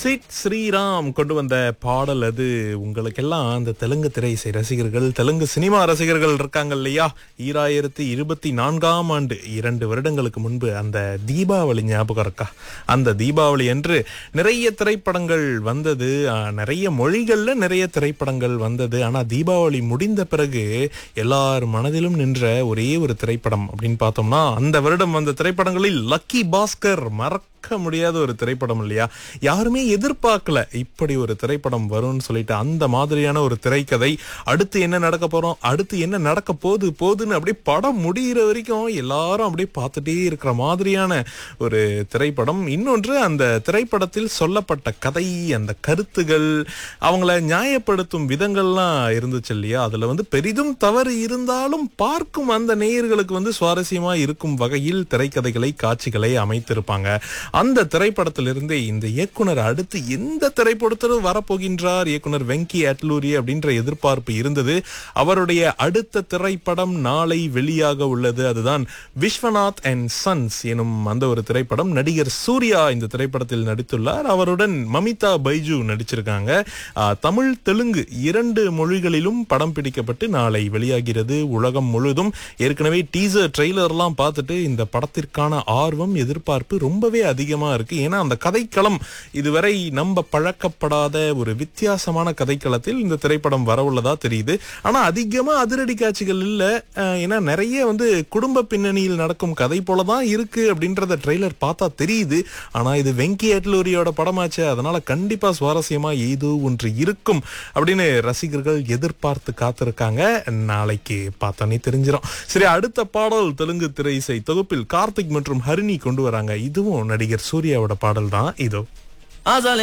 chit Sriram கொண்டு வந்த பாடல் அது உங்களுக்கெல்லாம் அந்த தெலுங்கு திரைசை ரசிகர்கள் தெலுங்கு சினிமா ரசிகர்கள் இருக்காங்க இல்லையா ஈராயிரத்தி இருபத்தி நான்காம் ஆண்டு இரண்டு வருடங்களுக்கு முன்பு அந்த தீபாவளி ஞாபகம் இருக்கா அந்த தீபாவளி அன்று நிறைய திரைப்படங்கள் வந்தது ஆஹ், நிறைய மொழிகள்ல நிறைய திரைப்படங்கள் வந்தது ஆனா தீபாவளி முடிந்த பிறகு எல்லார் மனதிலும் நின்ற ஒரே ஒரு திரைப்படம் அப்படின்னு பார்த்தோம்னா அந்த வருடம் வந்த திரைப்படங்களில் லக்கி பாஸ்கர் மறக்க முடியாத ஒரு திரைப்படம் இல்லையா யாருமே எதிர்பார்க்கல இப்படி ஒரு திரைப்படம் வரும்னு சொல்லிட்டு அந்த மாதிரியான ஒரு திரைக்கதை அடுத்து என்ன நடக்க போறோம் அடுத்து என்ன நடக்க போகுது போகுதுன்னு அப்படியே படம் முடியிற வரைக்கும் எல்லாரும் அப்படியே பார்த்துட்டே இருக்கிற மாதிரியான ஒரு திரைப்படம் இன்னொன்று அந்த திரைப்படத்தில் சொல்லப்பட்ட கதை அந்த கருத்துகள் அவங்கள நியாயப்படுத்தும் விதங்கள்லாம் இருந்துச்சு இல்லையா அதுல வந்து பெரிதும் தவறு இருந்தாலும் பார்க்கும் அந்த நேயர்களுக்கு வந்து சுவாரஸ்யமா இருக்கும் வகையில் திரைக்கதைகளை காட்சிகளை அமைத்திருப்பாங்க அந்த திரைப்படத்திலிருந்தே இந்த இயக்குனர் அடுத்து எந்த திரைப்படத்திலும் வரப்போகின்றார் இயக்குனர் வெங்கி அட்லூரி அப்படின்ற எதிர்பார்ப்பு இருந்தது அவருடைய அடுத்த திரைப்படம் நாளை வெளியாக உள்ளது அதுதான் விஸ்வநாத் அண்ட் சன்ஸ் எனும் அந்த ஒரு திரைப்படம் நடிகர் சூர்யா இந்த திரைப்படத்தில் நடித்துள்ளார் அவருடன் மமிதா பைஜு நடிச்சிருக்காங்க ஆஹ், தமிழ் தெலுங்கு இரண்டு மொழிகளிலும் படம் பிடிக்கப்பட்டு நாளை வெளியாகிறது உலகம் முழுதும் ஏற்கனவே டீசர் ட்ரெய்லர்லாம் பார்த்துட்டு இந்த படத்திற்கான ஆர்வம் எதிர்பார்ப்பு ரொம்பவே அதிகமா இருக்கு ஏன்னா அந்த கதைக்களம் இதுவரை நம்ப பழக்கப்படாத ஒரு வித்தியாசமான கதைக்களத்தில் இந்த திரைப்படம் வரவுள்ளதா தெரியுது ஆனா அதிகமா அதிரடி காட்சிகள் இல்ல அஹ், ஏன்னா நிறைய வந்து குடும்ப பின்னணியில் நடக்கும் கதை போலதான் இருக்கு அப்படின்றத ட்ரெய்லர் பார்த்தா தெரியுது ஆனா இது வெங்கி அட்லூரியோட படமாச்சு அதனால கண்டிப்பா சுவாரஸ்யமா ஏதோ ஒன்று இருக்கும் அப்படின்னு ரசிகர்கள் எதிர்பார்த்து காத்திருக்காங்க நாளைக்கு பார்த்தோன்னே தெரிஞ்சிடும் சரி அடுத்த பாடல் தெலுங்கு திரை இசை தொகுப்பில் கார்த்திக் மற்றும் ஹரிணி கொண்டு வராங்க இதுவும் நடிகர் சூர்யாவோட பாடல் தான் இதோ ஆசாலே